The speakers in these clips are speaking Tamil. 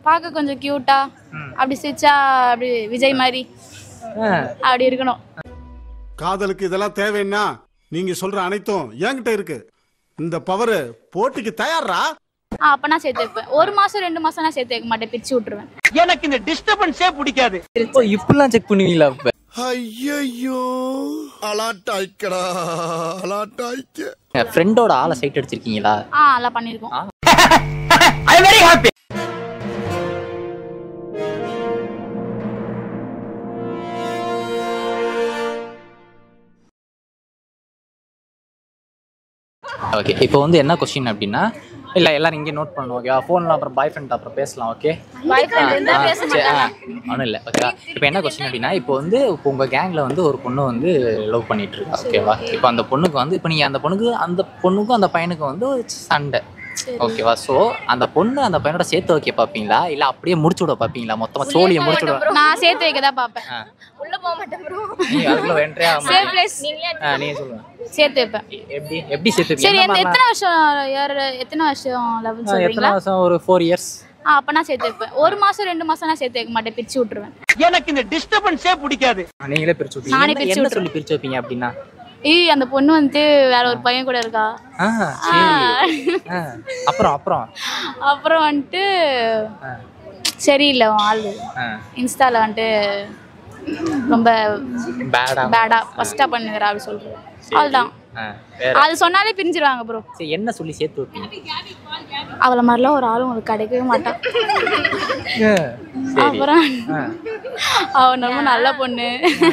பார்க்க கொஞ்சம் கியூட்டா அப்படி சிரிச்சா அப்படி விஜய் மாதிரி அப்படி இருக்கணும் காதலுக்கு இதெல்லாம் தேவைன்னா நீங்க சொல்ற அனைத்தும் என்கிட்ட இருக்கு இந்த பவர் போட்டிக்கு தயாரா ஆ அப்ப நான் சேர்த்து வைப்பேன் ஒரு மாசம் ரெண்டு மாசம் நான் சேர்த்து வைக்க மாட்டேன் பிரிச்சு விட்டுருவேன் எனக்கு இந்த டிஸ்டர்பன்ஸே பிடிக்காது இப்போ இப்படிலாம் செக் பண்ணுவீங்களா இப்ப ஐயோ அலாட்டாய்க்கடா அலாட்டாய்க்க ஃப்ரெண்டோட ஆளை சைட் அடிச்சிருக்கீங்களா ஆ அதெல்லாம் பண்ணியிருக்கோம் ஐ வெரி ஹாப்பி ஓகே இப்போ வந்து என்ன கொஸ்டின் அப்படின்னா இல்லை எல்லாரும் இங்கே நோட் பண்ணணும் ஓகேவா ஃபோனில் அப்புறம் பாய் ஃப்ரெண்ட் அப்புறம் பேசலாம் ஓகே ஒன்றும் இல்லை ஓகேவா இப்போ என்ன கொஸ்டின் அப்படின்னா இப்போ வந்து இப்போ உங்கள் கேங்கில் வந்து ஒரு பொண்ணு வந்து லவ் பண்ணிட்டு இருக்கா ஓகேவா இப்போ அந்த பொண்ணுக்கு வந்து இப்போ நீங்கள் அந்த பொண்ணுக்கு அந்த பொண்ணுக்கும் அந்த பையனுக்கும் வந்து ஒரு சண்டை ஓகேவா ஸோ அந்த பொண்ணு அந்த பையனோட சேர்த்து வைக்க பார்ப்பீங்களா இல்லை அப்படியே முடிச்சு விட பார்ப்பீங்களா மொத்தமாக சோழியை முடிச்சு விட நான் சேர்த்து வைக்க தான் பார்ப்பேன் உள்ள போக மாட்டேன் ப்ரோ நீ அதுக்குள்ள வென்ட்ரே சேஃப் பிளேஸ் நீ சொல்லுங்க சேர்த்து வைப்பேன் எப்படி எப்படி சேர்த்து சரி வைப்பீங்க? எந்த எத்தனை வருஷம் யார் எத்தனை வருஷம் லவ் ஆ, சொல்றீங்களா எத்தனை வருஷம் ஒரு ஃபோர் இயர்ஸ் ஆ அப்ப நான் சேர்த்து வைப்பேன் ஒரு மாசம் ரெண்டு மாசம் நான் சேர்த்து வைக்க மாட்டேன் பிரிச்சு விட்டுருவேன் எனக்கு இந்த டிஸ்டர்பன்ஸே பிடிக்காது நீங்களே பிரிச்சு வைப்பீங்க நானே என்ன- பிரிச்சு என்ன விட்டுருவேன். சொல்லி பிரிச்சு வைப்பீங்க அப்படின்னா ஏய் அந்த பொண்ணு வந்துட்டு வேற ஒரு பையன் கூட இருக்கா ஆ சரி ஆ, அப்புறம் அப்புறம் அப்புறம் வந்துட்டு ஆ, சரியில்லை உன் ஆளு ஆ, இன்ஸ்டால வந்துட்டு ரொம்ப பேடா பேடா ஃபர்ஸ்டா பண்ணுகிறா அப்படி சொல்றேன் அவ்வளோதான் ஆ, வேற அது சொன்னாலே பிரிஞ்சிருவாங்க ப்ரோ சரி என்ன சொல்லி சேர்த்து வைப்பீங்க அவளை மாதிரிலாம் ஒரு ஆளும் உங்களுக்கு கிடைக்கவே மாட்டான் ஆ, சரி அப்புறம் ஆ, அவ ரொம்ப நல்ல பொண்ணு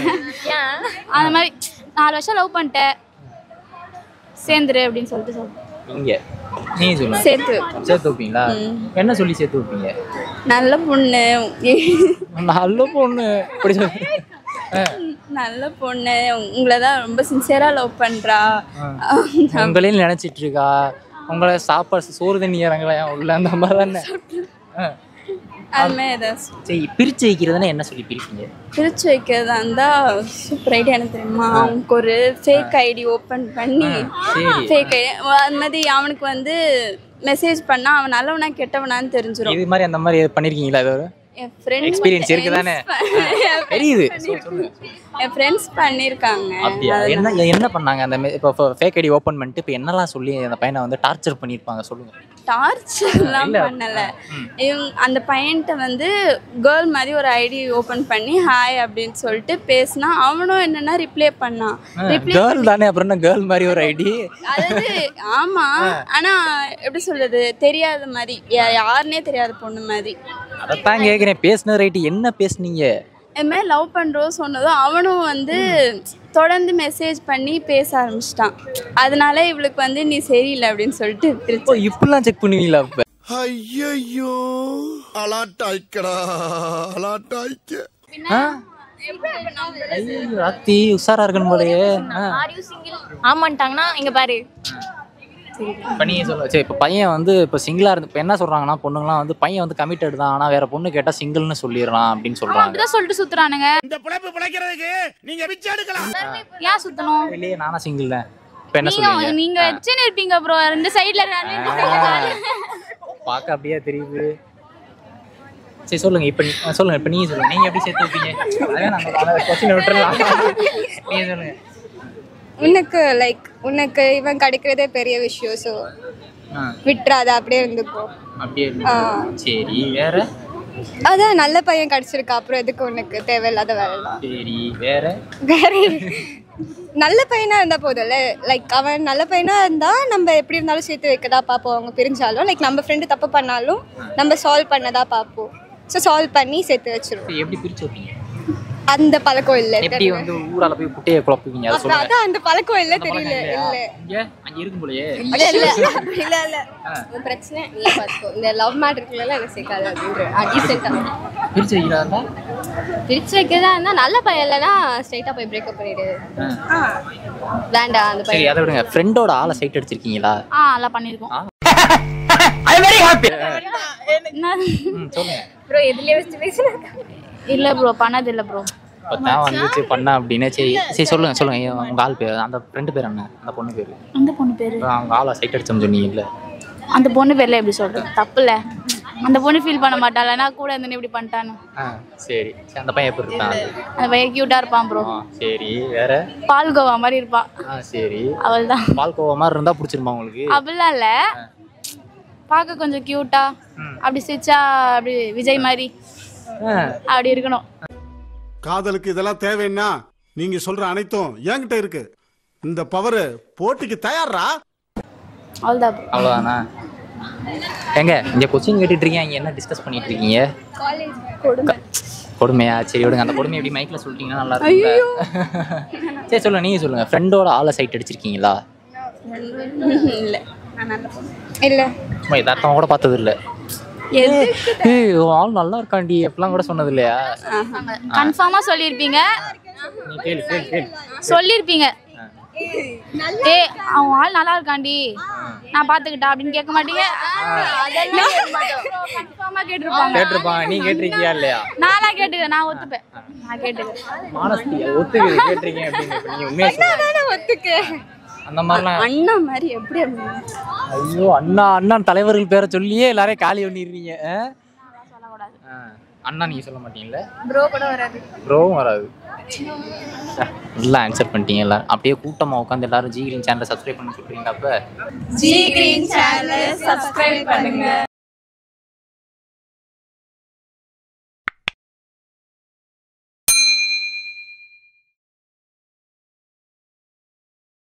அந்த மாதிரி நாலு வருஷம் லவ் பண்ணிட்டேன் சேர்ந்துரு அப்படின்னு சொல்லிட்டு சொல்றேன் இங்க நீ சொல்லுங்க சேர்த்து சேர்த்து வைப்பீங்களா என்ன சொல்லி சேர்த்து வைப்பீங்க நல்ல பொண்ணு நல்ல பொண்ணு இப்படி சொல்லு ஆ, நல்ல பொண்ணு உங்களை தான் ரொம்ப சின்சியரா லவ் பண்றா உங்களையும் நினைச்சிட்டு இருக்கா உங்களை சாப்பாடு சோறு தண்ணி இறங்கல உள்ள அந்த மாதிரி தானே ஆ, அதுமாதிரி ஏதாவது சரி பிரிச்சு வைக்கிறதுனா என்ன சொல்லி பிரிப்பீங்க பிரிச்சு வைக்கிறதா இருந்தா சூப்பர் ஐடியா எனக்கு தெரியுமா அவனுக்கு ஒரு ஃபேக் ஐடி ஓப்பன் பண்ணி சரி ஃபேக் ஐடி அது மாதிரி அவனுக்கு வந்து மெசேஜ் பண்ணா அவன் நல்லவனா கெட்டவனான்னு தெரிஞ்சிடும் இது மாதிரி அந்த மாதிரி பண்ணிருக்கீங்களா இது ஒரு என் ஃப்ரெண்ட் எக்ஸ்பீரியன்ஸ் இருக்குதானே தெரியுது சொல்லு, சொல்லு. என் ஃப்ரெண்ட்ஸ் பண்ணியிருக்காங்க அப்படியா என்ன என்ன பண்ணாங்க அந்த மே- இப்போ ஃபேக் ஐடி ஓப்பன் பண்ணிட்டு இப்போ என்னலாம் சொல்லி அந்த பையனை வந்து டார்ச்சர் பண்ணியிருப்பாங்க சொல்லுங்க டார்ச்சர்லாம் இல்ல. பண்ணல இவங்க அந்த பையன்கிட்ட வந்து கேர்ள் மாதிரி ஒரு ஐடி ஓபன் பண்ணி ஹாய் அப்படின்னு சொல்லிட்டு பேசினா அவனும் என்னன்னா ரிப்ளை பண்ணான் ரிப்ளை கேர்ள் தானே அப்புறம் என்ன கேர்ள் மாதிரி ஒரு ஐடி அதாவது ஆமா ஆனா எப்படி சொல்றது தெரியாத மாதிரி யா- யாருன்னே தெரியாத பொண்ணு மாதிரி அதைத்தான் கேட்குறேன் பேசின ரைட்டு என்ன பேசுனீங்க இது மாதிரி லவ் பண்றோம் சொன்னதும் அவனும் வந்து தொடர்ந்து மெசேஜ் பண்ணி பேச ஆரம்பிச்சிட்டான் அதனால இவளுக்கு வந்து நீ சரியில்லை அப்படின்னு சொல்லிட்டு இப்போ பிரிச்சு இப்படிலாம் செக் பண்ணுவீங்களா இப்போ ஐயோ அலாட்டாய்க்கடா அலாட்டாய்க்க ஆ ஐயோ ராத்தி உஷாரா இருக்கணும் போலயே ஆ. ஆமான்ட்டாங்கன்னா இங்க பாரு இப்போ நீ சொல்ல சரி இப்போ பையன் வந்து இப்போ சிங்கிளாக இருந்து இப்போ என்ன சொல்கிறாங்கன்னா பொண்ணுங்களாம் வந்து பையன் வந்து கமிட்டட் தான் ஆனால் வேற பொண்ணு கேட்டால் சிங்கிள்னு சொல்லிடுறான் அப்படின்னு அவன் சொல்கிறாங்க அப்படிதான் சொல்லிட்டு சுத்துறானுங்க இந்த பிழைப்பு பிழைக்கிறதுக்கு நீங்க பிச்சை எடுக்கலாம் ஏன் சுத்தணும் இல்லையே நானா சிங்கிள் தான் இப்போ என்ன நீங்க சொல்லுவீங்க நீங்க வச்சுன்னு இருப்பீங்க ப்ரோ ரெண்டு சைடுல பார்க்க அப்படியே தெரியுது சரி சொல்லுங்க இப்போ நீ- ஆ, சொல்லுங்க இப்போ நீங்க சொல்லுங்க நீங்க எப்படி சேர்த்து வைப்பீங்க அதான் நம்ம கொஸ்டின் விட்டுறலாம் நீங்க சொல்லுங்க உனக்கு லைக் உனக்கு இவன் கிடைக்கிறதே பெரிய விஷயம் ஸோ ஆ, விட்டுறாத அப்படியே இருந்துக்கோ அப்படியே இருக்கு. சரி வேற அதான் நல்ல பையன் கிடைச்சிருக்கா அப்புறம் எதுக்கு உனக்கு தேவையில்லாத வேலைலாம் சரி வேற வேற நல்ல பையனா இருந்தா போதும்ல லைக் அவன் நல்ல பையனா இருந்தா நம்ம எப்படி இருந்தாலும் சேர்த்து வைக்கதா பார்ப்போம் அவங்க பிரிஞ்சாலும் லைக் நம்ம ஃப்ரெண்டு தப்பு பண்ணாலும் நம்ம சால்வ் பண்ணதா பார்ப்போம் ஸோ சால்வ் பண்ணி சேர்த்து வச்சிருவோம் சரி, எப்படி பிரிச்சு வைப்பீங்க அந்த பழக்கம் இல்லை எப்படி வந்து ஊரால போய் குட்டையை குழப்புவீங்க அதை சொல்லுங்க அதான் அந்த பழக்கம் இல்லை அந்த பழக்கம் தெரியல இல்லையா? இல்லை இங்க அங்க இருக்கும் போலயே இல்ல இல்ல இல்ல ஆ. பிரச்சனை நீ பார்த்துக்கோ இந்த லவ் மேட்ருக்குலாம் எனக்கு சேர்க்காது அப்படின்ற டீசெண்டாக பிரிச்சு வைக்கிறாங்க பிரிச்சு வைக்கிறதா இருந்தா நல்ல பையன் இல்லைன்னா ஸ்ட்ரைட்டா போய் பிரேக்கப் பண்ணிடு வேண்டாம் அந்த சரி அதை விடுங்க ஃப்ரெண்டோட ஆளை சைட் அடிச்சிருக்கீங்களா ஆ அதெல்லாம் பண்ணிருக்கோம் ஐ வெரி ஹாப்பி என்ன? ம் சொல்லுங்க ப்ரோ எதுலயே வச்சு பேசுறேன் இல்ல ப்ரோ பண்ணது இல்ல ப்ரோ இப்போ தான் வந்துச்சு பண்ண அப்படின்னு சரி சரி சொல்லுங்க சொல்லுங்க ஐயோ, உங்க ஆள் பேர் அந்த ஃப்ரெண்டு பேர் என்ன அந்த பொண்ணு பேர் அந்த பொண்ணு பேரு அவங்க ஆளை சைட் அடிச்சோம்னு சொன்னீங்கல்ல அந்த பொண்ணு பேர்ல எப்படி சொல்றது தப்பு இல்ல அந்த பொண்ணு ஃபீல் பண்ண மாட்டாள் நான் கூட இருந்து இப்படி பண்ணிட்டான்னு ஆ சரி சரி அந்த பையன் எப்படி இருக்கான் அந்த பையன் க்யூட்டாக இருப்பான் ப்ரோ ஆ சரி வேற பால்கோவா மாதிரி இருப்பான் ஆ சரி அவள் தான் பால்கோவா மாதிரி இருந்தா பிடிச்சிருமா உங்களுக்கு அப்படிலாம் இல்லை பார்க்க கொஞ்சம் க்யூட்டா அப்படி சிரிச்சா அப்படி விஜய் மாதிரி ஆ, அப்படி இருக்கணும் காதலுக்கு இதெல்லாம் தேவைன்னா நீங்க சொல்ற அனைத்தும் என்கிட்ட இருக்கு இந்த பவர் போட்டிக்கு தயாரா அவ்வளோதான் bro. அவ்வளோதானா ஏங்க இங்க கொஸ்டின் கேட்டுட்டு இருக்கீங்க இங்க என்ன டிஸ்கஸ் பண்ணிட்டு இருக்கீங்க கொடுமையா சரி விடுங்க அந்த கொடுமை எப்படி மைக்ல சொல்லிட்டீங்கன்னா நல்லா இருக்கும் சரி சொல்லுங்க நீங்க சொல்லுங்க ஃப்ரெண்டோட ஆளை சைட் அடிச்சிருக்கீங்களா இல்லை இல்லை சும்மா யதார்த்தமா கூட பார்த்தது இல்ல ஏய் உன் ஆள் நல்லா இருக்காண்டி எப்பலாம் கூட சொன்னது இல்லையா கன்ஃபார்மா சொல்லியிருப்பீங்க நீ கேளு கேளு கேளு சொல்லியிருப்பீங்க ஏய் அவன் ஆள் நல்லா இருக்காண்டி நான் பாத்துக்கிட்டா அப்படின்னு கேட்க மாட்டீங்க கன்ஃபார்மா கேட்டிருப்பாங்க கேட்டிருப்பான் நீ கேட்டிருக்கியா இல்லையா நானா கேட்டுக்கிறேன் நான் ஒத்துப்பேன் நான் கேட்டுக்கிறேன் மானஸ்தி ஒத்துக்குது கேட்டிருக்கீங்க அப்படின்னு இப்ப நீங்க உண்மையா சொல்லுங்க ஒத்துக்கு அந்த மாதிரிலாம் அண்ணா மாதிரி எப்படி அப்படி ஐயோ அண்ணா அண்ணா தலைவர்கள் பேரை சொல்லியே எல்லாரையும் காலி பண்ணிடுறீங்க ஆ? ஆ. அண்ணா நீங்க சொல்ல மாட்டீங்கல்ல ப்ரோ கூட வராது ப்ரோவும் வராது நல்லா ஆன்சர் பண்ணிட்டீங்க எல்லாரும் அப்படியே கூட்டமா உட்காந்து எல்லாரும் ஜி கிரீன் சேனலை சப்ஸ்கிரைப் பண்ணி சொல்றீங்களா அப்ப ஜி கிரீன் சேனல் சப்ஸ்கிரைப் பண்ணுங்க